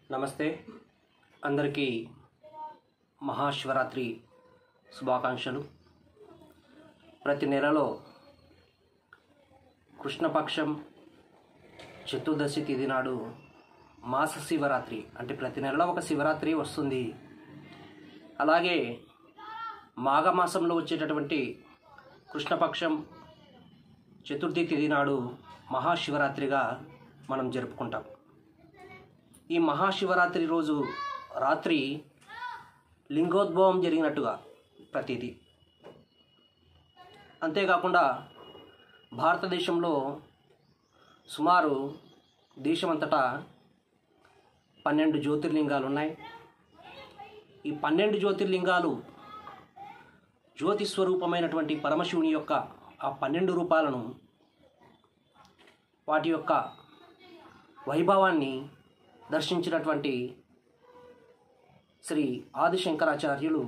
నమస్తే అందరికీ మహాశివరాత్రి శుభాకాంక్షలు ప్రతి నెలలో కృష్ణపక్షం చతుర్దశి తిథి నాడు మాస శివరాత్రి అంటే ప్రతి నెలలో ఒక శివరాత్రి వస్తుంది అలాగే మాఘమాసంలో వచ్చేటటువంటి కృష్ణపక్షం చతుర్థి తిథి నాడు మహాశివరాత్రిగా మనం జరుపుకుంటాం ఈ మహాశివరాత్రి రోజు రాత్రి లింగోద్భవం జరిగినట్టుగా ప్రతీది అంతేకాకుండా భారతదేశంలో సుమారు దేశమంతటా పన్నెండు జ్యోతిర్లింగాలు ఉన్నాయి ఈ పన్నెండు జ్యోతిర్లింగాలు జ్యోతి స్వరూపమైనటువంటి పరమశివుని యొక్క ఆ పన్నెండు రూపాలను వాటి యొక్క వైభవాన్ని దర్శించినటువంటి శ్రీ ఆదిశంకరాచార్యులు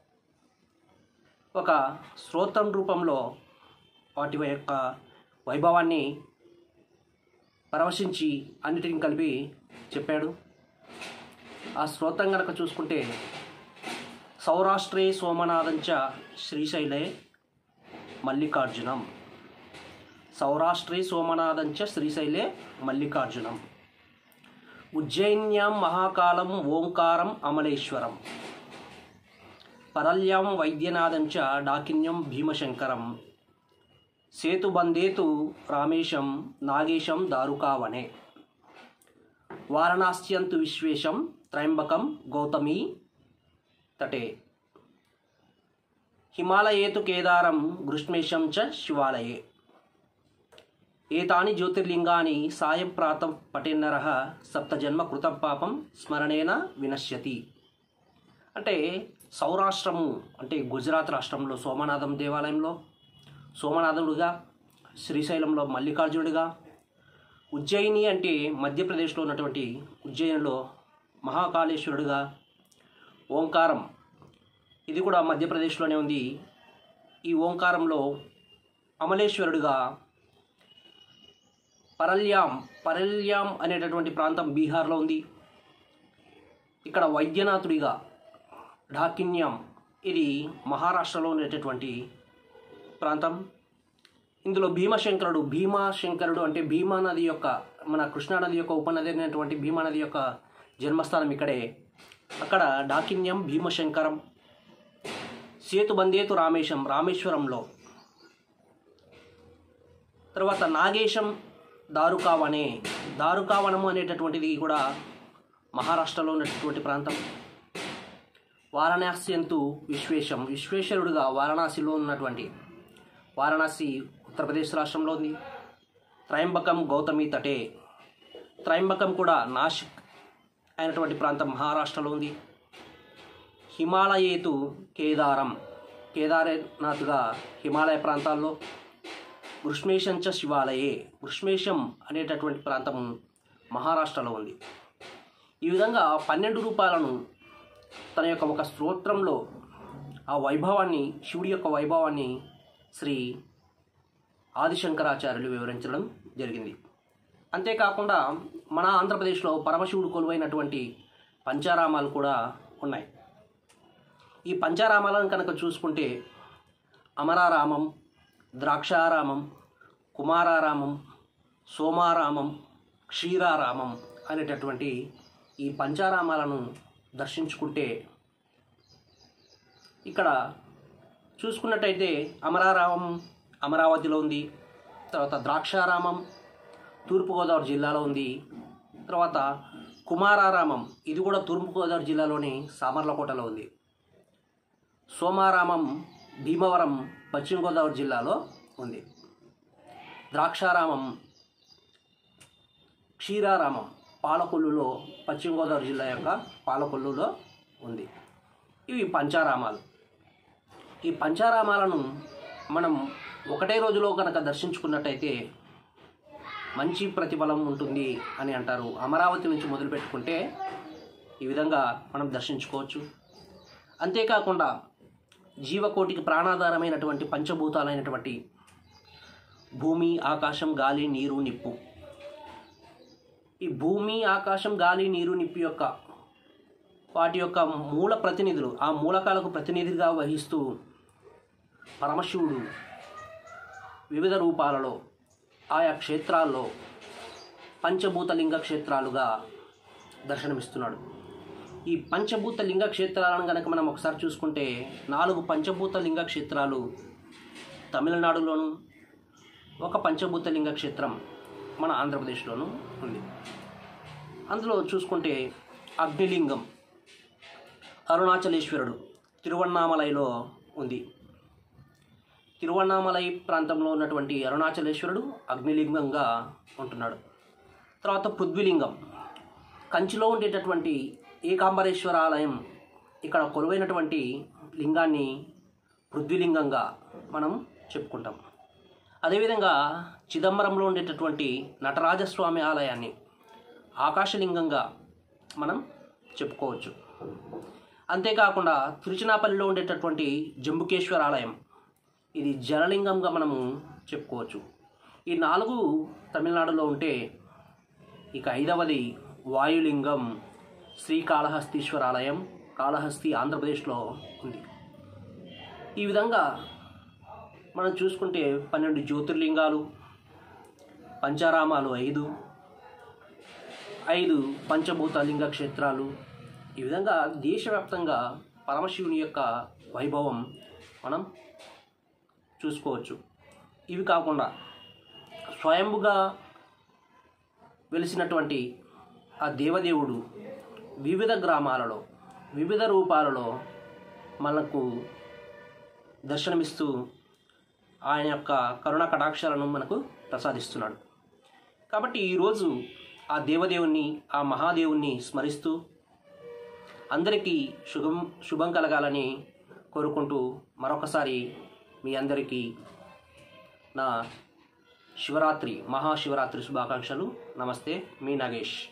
ఒక స్తోత్రం రూపంలో వాటి యొక్క వైభవాన్ని పరవశించి అన్నిటిని కలిపి చెప్పాడు ఆ స్తోత్రం కనుక చూసుకుంటే సౌరాష్ట్రే సోమనాథంచ శ్రీశైలే మల్లికార్జునం సౌరాష్ట్రే సోమనాథంచ శ్రీశైలే మల్లికార్జునం ఉజ్జయిన్యాం మహాకాలం ఓంకారం అమలేశ్వరం పరల్యాం వైద్యనాథంచ డాకిన్యం భీమశంకరం సేతుబందేతు రామేశం నాగేశం దారుకావనే వారణాస్యంతు విశ్వేశం త్రయంబకం గౌతమీ తటే హిమాలయేతు కేదారం గృష్మేశం చ శివాలయే ఏతాని జ్యోతిర్లింగాని సాయం ప్రాతం పటేన్నర సప్తజన్మ కృతం పాపం స్మరణేన వినశ్యతి అంటే సౌరాష్ట్రము అంటే గుజరాత్ రాష్ట్రంలో సోమనాథం దేవాలయంలో సోమనాథుడుగా శ్రీశైలంలో మల్లికార్జునుడిగా ఉజ్జయిని అంటే మధ్యప్రదేశ్లో ఉన్నటువంటి ఉజ్జయినిలో మహాకాళేశ్వరుడుగా ఓంకారం ఇది కూడా మధ్యప్రదేశ్లోనే ఉంది ఈ ఓంకారంలో అమలేశ్వరుడుగా పరల్యాం పరల్యాం అనేటటువంటి ప్రాంతం బీహార్లో ఉంది ఇక్కడ వైద్యనాథుడిగా ఢాకిన్యం ఇది మహారాష్ట్రలో ఉండేటటువంటి ప్రాంతం ఇందులో భీమశంకరుడు భీమాశంకరుడు అంటే భీమా నది యొక్క మన కృష్ణానది యొక్క ఉపనది అయినటువంటి భీమా నది యొక్క జన్మస్థానం ఇక్కడే అక్కడ డాకిన్యం భీమశంకరం సేతుబందేతు రామేశం రామేశ్వరంలో తర్వాత నాగేశం దారుకావనే దారుకావనము అనేటటువంటిది కూడా మహారాష్ట్రలో ఉన్నటువంటి ప్రాంతం వారణాస్యంతు విశ్వేశం విశ్వేశ్వరుడుగా వారణాసిలో ఉన్నటువంటి వారణాసి ఉత్తరప్రదేశ్ రాష్ట్రంలో ఉంది త్రయంబకం గౌతమి తటే త్రయంబకం కూడా నాసిక్ అయినటువంటి ప్రాంతం మహారాష్ట్రలో ఉంది హిమాలయేతు కేదారం కేదారనాథ్గా హిమాలయ ప్రాంతాల్లో గృష్మేశంచ శివాలయే గృష్మేశం అనేటటువంటి ప్రాంతం మహారాష్ట్రలో ఉంది ఈ విధంగా పన్నెండు రూపాలను తన యొక్క ఒక స్తోత్రంలో ఆ వైభవాన్ని శివుడి యొక్క వైభవాన్ని శ్రీ ఆదిశంకరాచార్యులు వివరించడం జరిగింది అంతేకాకుండా మన ఆంధ్రప్రదేశ్లో పరమశివుడు కొలువైనటువంటి పంచారామాలు కూడా ఉన్నాయి ఈ పంచారామాలను కనుక చూసుకుంటే అమరారామం ద్రాక్షారామం కుమారారామం సోమారామం క్షీరారామం అనేటటువంటి ఈ పంచారామాలను దర్శించుకుంటే ఇక్కడ చూసుకున్నట్టయితే అమరారామం అమరావతిలో ఉంది తర్వాత ద్రాక్షారామం తూర్పుగోదావరి జిల్లాలో ఉంది తర్వాత కుమారారామం ఇది కూడా తూర్పుగోదావరి జిల్లాలోని సామర్లకోటలో ఉంది సోమారామం భీమవరం పశ్చిమ గోదావరి జిల్లాలో ఉంది ద్రాక్షారామం క్షీరారామం పాలకొల్లులో పశ్చిమ గోదావరి జిల్లా యొక్క పాలకొల్లులో ఉంది ఇవి పంచారామాలు ఈ పంచారామాలను మనం ఒకటే రోజులో కనుక దర్శించుకున్నట్టయితే మంచి ప్రతిఫలం ఉంటుంది అని అంటారు అమరావతి నుంచి మొదలుపెట్టుకుంటే ఈ విధంగా మనం దర్శించుకోవచ్చు అంతేకాకుండా జీవకోటికి ప్రాణాధారమైనటువంటి పంచభూతాలైనటువంటి భూమి ఆకాశం గాలి నీరు నిప్పు ఈ భూమి ఆకాశం గాలి నీరు నిప్పి యొక్క వాటి యొక్క మూల ప్రతినిధులు ఆ మూలకాలకు ప్రతినిధిగా వహిస్తూ పరమశివుడు వివిధ రూపాలలో ఆయా క్షేత్రాల్లో పంచభూత లింగ క్షేత్రాలుగా దర్శనమిస్తున్నాడు ఈ పంచభూత లింగ క్షేత్రాలను కనుక మనం ఒకసారి చూసుకుంటే నాలుగు పంచభూత లింగ క్షేత్రాలు తమిళనాడులోను ఒక పంచభూత లింగ క్షేత్రం మన ఆంధ్రప్రదేశ్లోనూ ఉంది అందులో చూసుకుంటే అగ్నిలింగం అరుణాచలేశ్వరుడు తిరువണ്ണామలైలో ఉంది తిరువണ്ണామలై ప్రాంతంలో ఉన్నటువంటి అరుణాచలేశ్వరుడు అగ్నిలింగంగా ఉంటున్నాడు తర్వాత పృథ్వీలింగం కంచిలో ఉండేటటువంటి ఏకాంబరేశ్వర ఆలయం ఇక్కడ కొలువైనటువంటి లింగాన్ని పృథ్వీలింగంగా మనం చెప్పుకుంటాం అదేవిధంగా చిదంబరంలో ఉండేటటువంటి నటరాజస్వామి ఆలయాన్ని ఆకాశలింగంగా మనం చెప్పుకోవచ్చు అంతేకాకుండా తిరుచినాపల్లిలో ఉండేటటువంటి జంబుకేశ్వర ఆలయం ఇది జలలింగంగా మనము చెప్పుకోవచ్చు ఈ నాలుగు తమిళనాడులో ఉంటే ఇక ఐదవది వాయులింగం శ్రీకాళహస్తీశ్వర ఆలయం కాళహస్తి ఆంధ్రప్రదేశ్లో ఉంది ఈ విధంగా మనం చూసుకుంటే పన్నెండు జ్యోతిర్లింగాలు పంచారామాలు ఐదు ఐదు పంచభూత లింగ క్షేత్రాలు ఈ విధంగా దేశవ్యాప్తంగా పరమశివుని యొక్క వైభవం మనం చూసుకోవచ్చు ఇవి కాకుండా స్వయంభుగా వెలిసినటువంటి ఆ దేవదేవుడు వివిధ గ్రామాలలో వివిధ రూపాలలో మనకు దర్శనమిస్తూ ఆయన యొక్క కరుణ కటాక్షాలను మనకు ప్రసాదిస్తున్నాడు కాబట్టి ఈరోజు ఆ దేవదేవుణ్ణి ఆ మహాదేవుణ్ణి స్మరిస్తూ అందరికీ శుభం శుభం కలగాలని కోరుకుంటూ మరొకసారి మీ అందరికీ నా శివరాత్రి మహాశివరాత్రి శుభాకాంక్షలు నమస్తే మీ నాగేష్